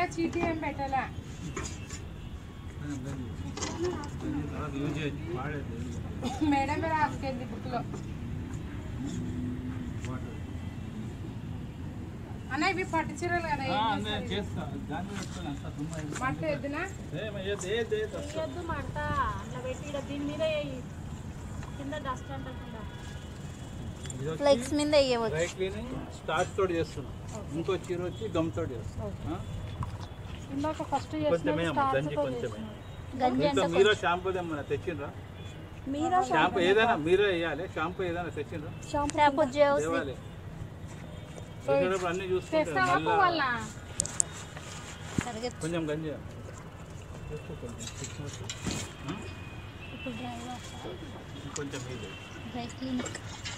ఇంకా చీటీ ఏం పెట్టాలా యూజ్ చేయొచ్చు వాడేది మేడం రాసుకెళ్ళి బుక్ లో అన్న ఇవి పట్టు చీరలు కదా ఏం నేను చేస్తారు? చేస్తా దాన్ని పెట్టుకొని అంత దుమ్మ అయింది. మట్ట ఎద్దునా ఏం అయ్యేది, ఏది, ఏది వస్తుంది. తీయొద్దు మడత అట్లా పెట్టి ఈడ దీని మీద వేయి. కింద డస్ట్ అంటకుండా ఇది వచ్చి ఫ్లెక్స్ మీద వేయవచ్చు డ్రై క్లీనింగ్ స్టార్చ్ తోటి చేస్తున్నాం ఇంకో చీర వచ్చి గమ్ తోటి చేస్తాం ఆ? ఇందాక ఫస్ట్ కొంచెమే అమ్మ గంజి కొంచెమే గంజి ఇంకా అంటే మీరో షాంపూ ఏమన్నా తెచ్చిండ్రా మీరా షాంపూ ఏదైనా మీరే వేయాలి షాంపూ ఏదైనా తెచ్చిండ్రా షాంపూ జ్యూస్ తేవాలి తెచ్చినప్పుడు అన్ని చూసుకుంటారు తెస్తావా మళ్ళా వాళ్ళ సరిగ్గా కొంచెం గంజి చేసుకో కొంచెం thickness. ఆ? ఇప్పుడు డ్రై వాష్ కొంచెం ఇది డ్రై క్లీనిక్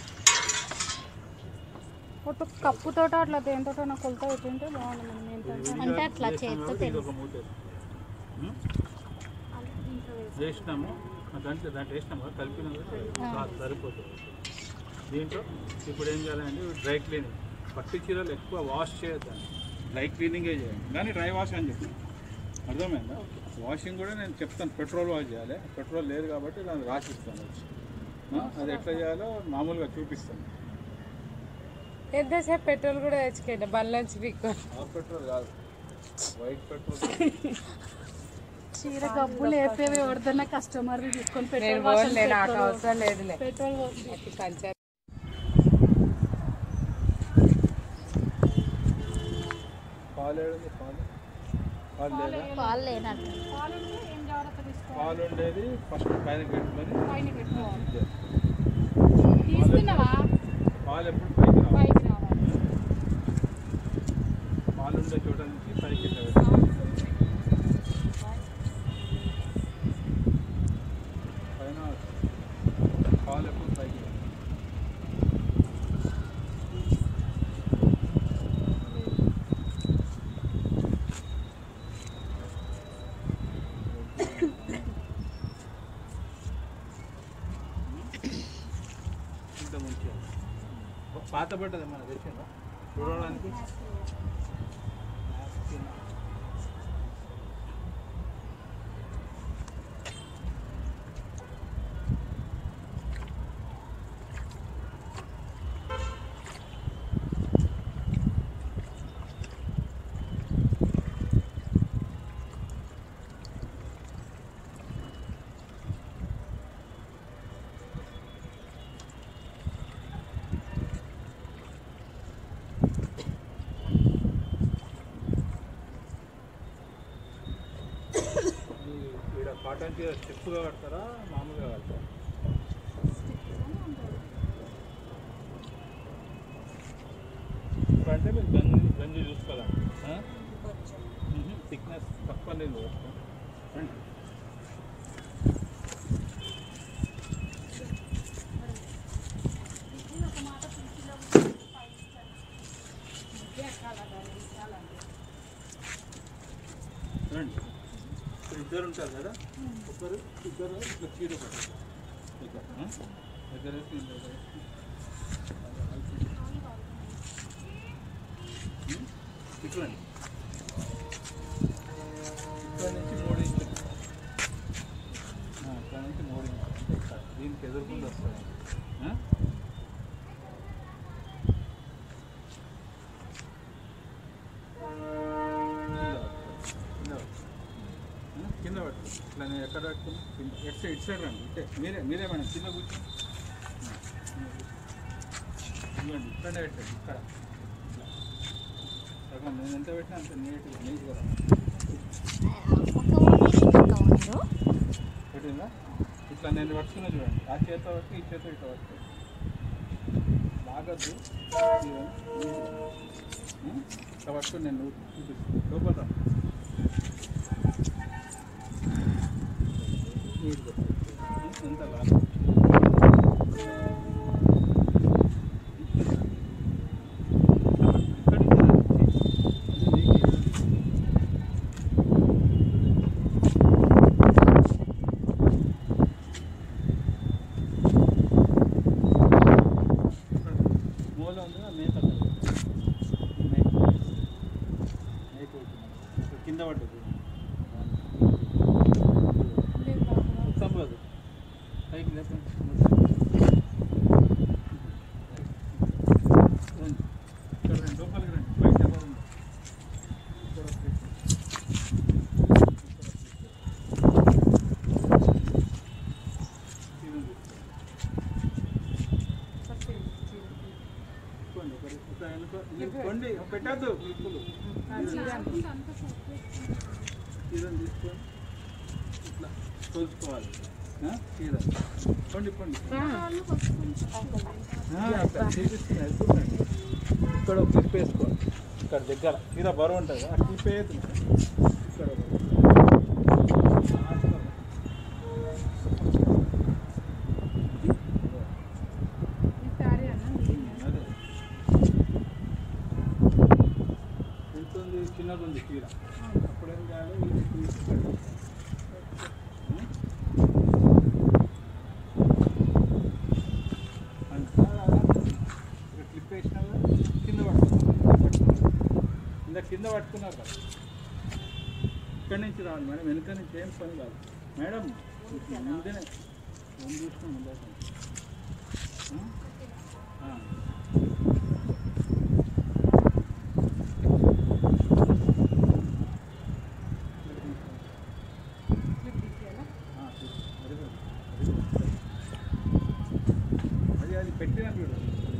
ఒక కప్పుతో అట్లా దేంతో కొలత పెట్టింటే బాగుంది మనం ఏంటంటే అంటే అట్లా చేత్తో ఇది తెలుసు ఒక మూట ఉం? వేసినాము ఆ దాంట్లో దాంట్లో వేసినాము కదా, కలిపినాము కదా, చాలు, సరిపోతుంది దీంట్లో ఇప్పుడు ఏం చేయాలంటే డ్రై క్లీనింగ్ పట్టు చీరలు ఎక్కువ వాష్ చేయొద్దండి డ్రై క్లీనింగే చేయండి కానీ డ్రై వాష్ అని చెప్పి అర్థమైందా వాషింగ్ కూడా నేను చెప్తాను పెట్రోల్ వాష్ చేయాలి పెట్రోల్ లేదు కాబట్టి దాన్ని రాసిస్తాను వచ్చి ఆ, అది ఎట్లా చేయాలో మామూలుగా చూపిస్తాను ఎంతసేపు పెట్రోల్ కూడా తెచ్చుకోండి బండ్లోంచి పీక్కు ఆ పెట్రోల్ కాదు వైట్ పెట్రోల్ చీర గబ్బులు వేపేవి ఎవరిదన్నా కస్టమర్ తీసుకొని నేను పెట్రోల్ వాసన పోలే నాకు అవసరం లేదులే పెట్రోల్ పోసి అట్టి కంచె పాలు ఏడుంది పాలు పాలు లేదా పాలు లేనట్టు పాలుంటే ఏం జాగ్రత్త తీసుకోవాలి పాలు ఉండేది ఫస్ట్ పైన పెట్టుకొని పైన పెట్టుకోవాలి ఇది. తీసుకున్నావా పాలు ఎప్పుడు పైకి రావాలి పైకి రావాలి పాలు ఉండే చోట నుంచి పైకి ఇట్లా పెట్టాలి. పైన పాలు ఎప్పుడు పైకి రావాలి. ఇంత మంచిగా పాత పడ్డది మన తెచ్చిందా చూడడానికి ఈ ఈడ కాటన్ చీర స్టిప్గా కడతారా మామూలుగా కడతారా ఇప్పుడు అంటే మీరు గంజి గంజి చూసుకోవాలండి థిక్నెస్ తక్కువ నీళ్ళు పోసుకోండి. రండి. రండి ఇప్పుడు ఇద్దరు ఉంటారు కదా ఒకరు ఇద్దరు ఇట్లా చీర పట్టారు ఇట్లా ఆ? దగ్గర వేసి ఇంత దగ్గర వేసి. ఉం? ఇటు రండి ఇక్కడ నుంచి మూడు ఇంచులు ఆ, ఇక్కడ నుంచి మూడు ఇంచులు అంటే ఇక్కడ. దీనికి ఎదురుకుండా వస్తుంది ఆ? కింద పట్టు. కింద పట్టు. కింద పట్టు ఇట్లా నేను ఎక్కడ పట్టుకున్నా కింద ఎట్ సైడ్ ఇటు సైడ్ రండి ఇట్టే మీరే మీరే మేడం కింద కూర్చో ఇవ్వండి ఇక్కడే పెట్టండి ఇక్కడ ఇట్లా. సగం నేను ఎంత పెట్టినా అంత నీట్గా నీట్గా రా. ఒక ఓన్లీ మీరు పెట్టిందా ఇట్లా నేను పట్టుకున్నా చూడండి ఆ చేత పట్టి ఈ చేత ఇట్లా పట్టుకో లాగద్దు ఇదిగోండి. ఉం? ఇట్లా పట్టుకుని నేను చూపిస్తాను లోపల రా. నీట్గా ఉం? ఎంత లాగ మూల ఉంది మేత మేక మేక పోదు పైకి లేపండి రండి. ఇక్కడ రండి లోపలికి రండి బయట ఎవరు ఉన్నారు? ఇక్కడ ఒక ప్లేస్. ఇది ఉంది. తీసుకోండి, ఒకటి ఇట్లా ఎన్నుకో. ఇది కొండి పెట్టద్దు క్లిప్పులు చీరను తీసుకొని ఇట్లా తోలుచుకోవాలి ఆ? చీర పండి పండి చూపిస్తున్నా వెళ్తున్నాండి ఇక్కడ ఒక క్లిప్ వేసుకోవాలి ఇక్కడ దగ్గర చీర బరువు ఉంటుంది కదా, ఆ క్లిప్ వేయద్దు ఇక్కడ ఒకటి. ఈసారి అన్న అదే ఎంత ఉంది చిన్నది ఉంది చీర అప్పుడేం కాదు ఇది తీసుకెళ్ళి క్లిప్ వేసినా కింద పట్టుకున్నారు ఇందా కింద పట్టుకున్నారు కదా ఇక్కడి నుంచి రావాలి మేడం వెనుక నుంచి ఏం పని కాదు మేడం ముందేనే ముందు చూసిన ముందే అది అది పెట్టిన చూడు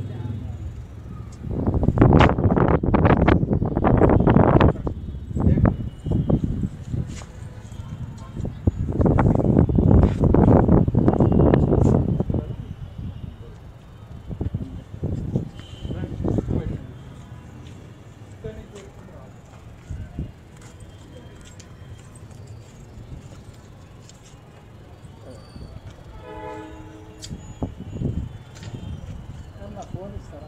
ఫోన్ ఇస్తారా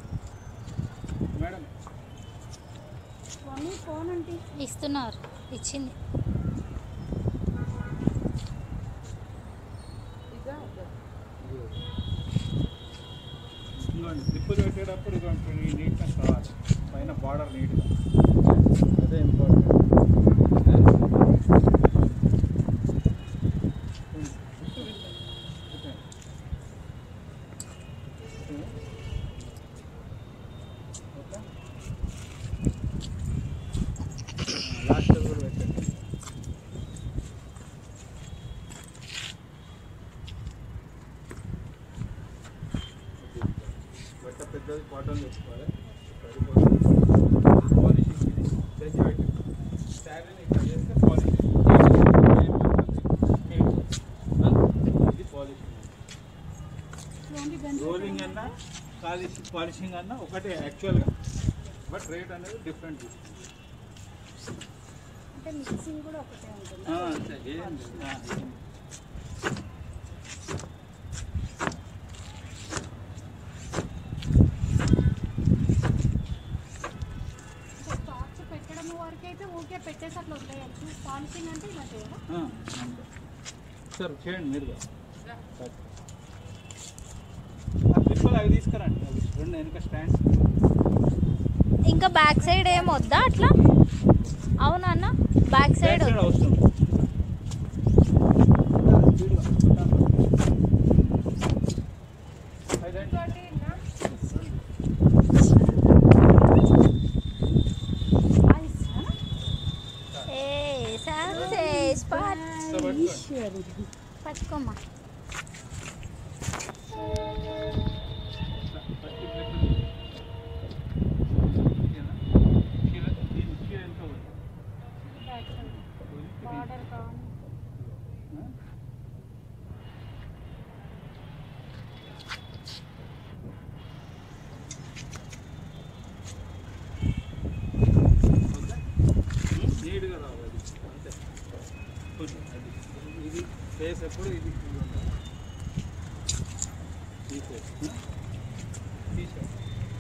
మేడం స్వామి ఫోన్ అంటే ఇస్తున్నారు ఇచ్చింది ఇదిగోండి స్లిప్పులు పెట్టేటప్పుడు ఇదిగోండి ఈ నీట్నెస్ రావాలి పైన బార్డర్ నీట్గా అదే ఇంపార్టెంట్ లాస్ట్ కూడా పెట్టండి బట్ట పెద్దది కాటన్ తెచ్చుకోవాలి పాలిషింగ్ తెచ్చి పెట్టి శారీని ఇక్కడ చేస్తే పాలిషింగ్ ఇది పాలిషింగ్ ఓన్లీ గంజి రోలింగ్ అన్నా పాలిష్ పాలిషింగ్ అన్నా ఒకటే యాక్చువల్గా బట్ రేట్ అనేది డిఫరెంట్ అంటే మిక్సింగ్ కూడా ఒకటే ఉంటుంది అంతే ఏం లేదు. ఆ, ఏం లేదు. స్టాక్స్ పెట్టడం వరకు అయితే ఊరికే పెట్టేసి అట్లా వదిలేయచ్చు పాలిషింగ్ అంటే ఇలా చేయాలా ఆ, అంతే సార్ చేయండి మీరు ఆ క్లిప్పులు అవి తీసుకురండి అవి రెండు వెనుక స్టాండ్ ఇంకా బ్యాక్ సైడ్ ఏం వద్దా అట్లా అవునా అన్న బ్యాక్ సైడ్ సైడ్ అవసరం ఇంకోటి నా ఏ సక్సెస్ పార్ట్ పట్టుకోమ్మా బార్డర్ కానీ నీట్గా రావాలి అంతే కొంచెం అది ఇది ఫేస్ ఎప్పుడు ఇది ఇది ఉండాలి ఈ ఫేస్ తీసాం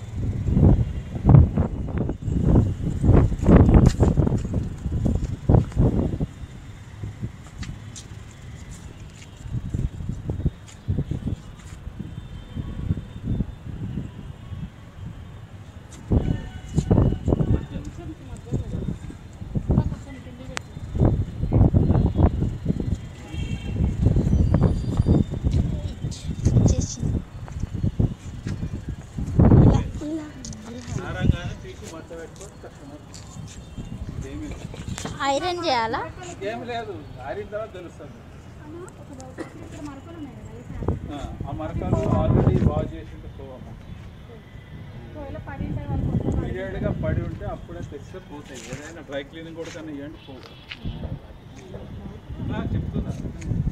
కొంచెం మధ్య కొంచెం కింద పెట్టి క్లీనింగ్ ఐరన్ చేయాలా ఏం లేదు ఆరిన తర్వాత తెలుస్తుంది అన్న ఒక డౌట్ ఇక్కడ మరకలు ఉన్నాయి కదా ఈ ఫ్యాన్ ఆ, ఆ మరకలు ఆల్రెడీ వాష్ చేసింటే పోవమ్మా ఒకవేళ పడి ఉంటే వాళ్ళు కొత్త వాళ్ళు ఇమీడియట్గా పడి ఉంటే అప్పుడే తెస్తే పోతాయి ఏదైనా డ్రై క్లీనింగ్ కూడా కానీ ఇవ్వండి పోవు ఆ, చెప్తున్నా